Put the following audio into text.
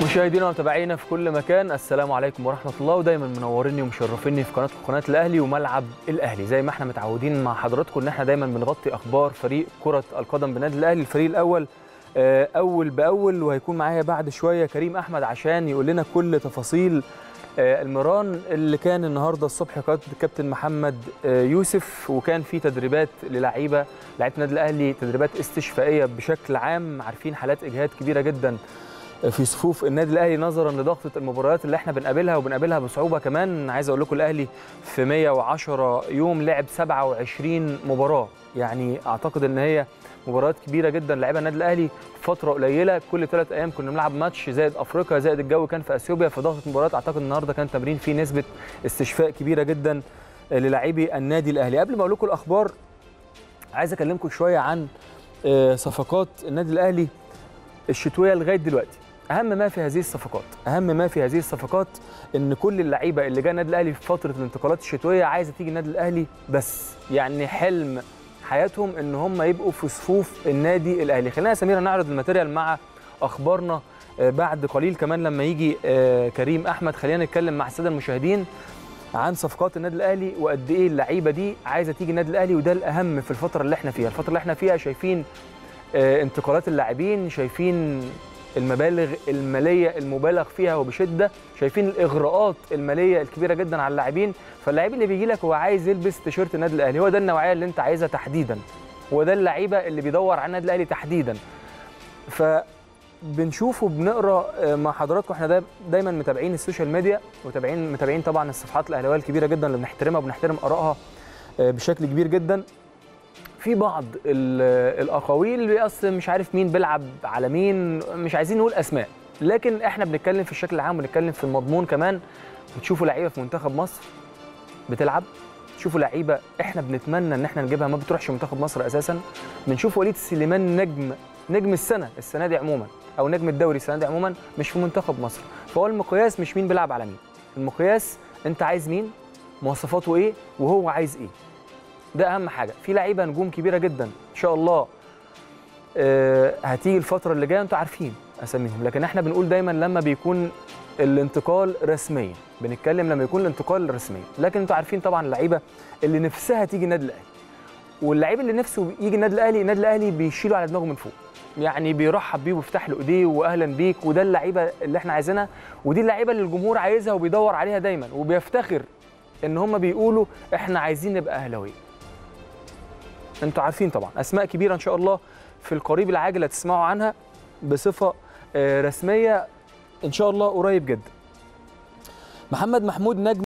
مشاهدينا ومتابعينا في كل مكان السلام عليكم ورحمه الله ودايما منوريني ومشرفيني في قناتكم قناه الاهلي وملعب الاهلي زي ما احنا متعودين مع حضراتكم ان احنا دايما بنغطي اخبار فريق كره القدم بنادي الاهلي الفريق الاول آه، اول باول وهيكون معايا بعد شويه كريم احمد عشان يقول لنا كل تفاصيل آه، المران اللي كان النهارده الصبح قائد الكابتن محمد آه، يوسف وكان في تدريبات للعيبه لعيبه النادي الاهلي تدريبات استشفائيه بشكل عام عارفين حالات اجهاد كبيره جدا في صفوف النادي الاهلي نظرا لضغطه المباريات اللي احنا بنقابلها وبنقابلها بصعوبه كمان عايز اقول لكم الاهلي في 110 يوم لعب 27 مباراه يعني اعتقد ان هي مباريات كبيره جدا لعبها النادي الاهلي في فتره قليله كل ثلاث ايام كنا بنلعب ماتش زائد افريقيا زائد الجو كان في اثيوبيا فضغط المباريات اعتقد النهارده كان تمرين فيه نسبه استشفاء كبيره جدا للاعبي النادي الاهلي قبل ما اقول لكم الاخبار عايز اكلمكم شويه عن آه، صفقات النادي الاهلي الشتويه لغايه دلوقتي اهم ما في هذه الصفقات اهم ما في هذه الصفقات ان كل اللعيبه اللي جايه النادي الاهلي في فتره الانتقالات الشتويه عايزه تيجي النادي الاهلي بس يعني حلم حياتهم ان هم يبقوا في صفوف النادي الاهلي خلينا يا سميره نعرض الماتيريال مع اخبارنا آه، بعد قليل كمان لما يجي آه، كريم احمد خلينا نتكلم مع الساده المشاهدين عن صفقات النادي الاهلي وقد ايه اللعيبه دي عايزه تيجي النادي الاهلي وده الاهم في الفتره اللي احنا فيها الفتره اللي احنا فيها شايفين آه، انتقالات اللاعبين شايفين المبالغ الماليه المبالغ فيها وبشده شايفين الاغراءات الماليه الكبيره جدا على اللاعبين فاللاعب اللي بيجي لك هو عايز يلبس تيشيرت النادي الاهلي هو ده النوعيه اللي انت عايزها تحديدا هو ده اللعيبه اللي بيدور على النادي الاهلي تحديدا فبنشوف وبنقرا آه، مع حضراتكم احنا دا دايما متابعين السوشيال ميديا ومتابعين متابعين طبعا الصفحات الاهلاويه الكبيره جدا اللي بنحترمها وبنحترم ارائها آه، بشكل كبير جدا في بعض ال- الاقاويل اللي اصل مش عارف مين بيلعب على مين مش عايزين نقول اسماء لكن احنا بنتكلم في الشكل العام وبنتكلم في المضمون كمان بتشوفوا لعيبه في منتخب مصر بتلعب تشوفوا لعيبه احنا بنتمنى ان احنا نجيبها ما بتروحش منتخب مصر اساسا بنشوف وليد سليمان نجم نجم السنه السنه دي عموما او نجم الدوري السنه دي عموما مش في منتخب مصر فهو المقياس مش مين بيلعب على مين المقياس انت عايز مين مواصفاته ايه وهو عايز ايه ده اهم حاجه في لعيبه نجوم كبيره جدا ان شاء الله آه، هتيجي الفتره اللي جايه انتوا عارفين اساميهم لكن احنا بنقول دايما لما بيكون الانتقال رسميا بنتكلم لما يكون الانتقال رسميا لكن انتوا عارفين طبعا اللعيبه اللي نفسها تيجي النادي الاهلي واللعيب اللي نفسه يجي النادي الاهلي النادي الاهلي بيشيله على دماغه من فوق يعني بيرحب بيه ويفتح له ايديه واهلا بيك وده اللعيبه اللي احنا عايزينها ودي اللعيبه اللي الجمهور عايزها وبيدور عليها دايما وبيفتخر ان هم بيقولوا احنا عايزين نبقى اهلاويه انتوا عارفين طبعا اسماء كبيره ان شاء الله في القريب العاجل هتسمعوا عنها بصفه آه، رسميه ان شاء الله قريب جدا محمد محمود نجم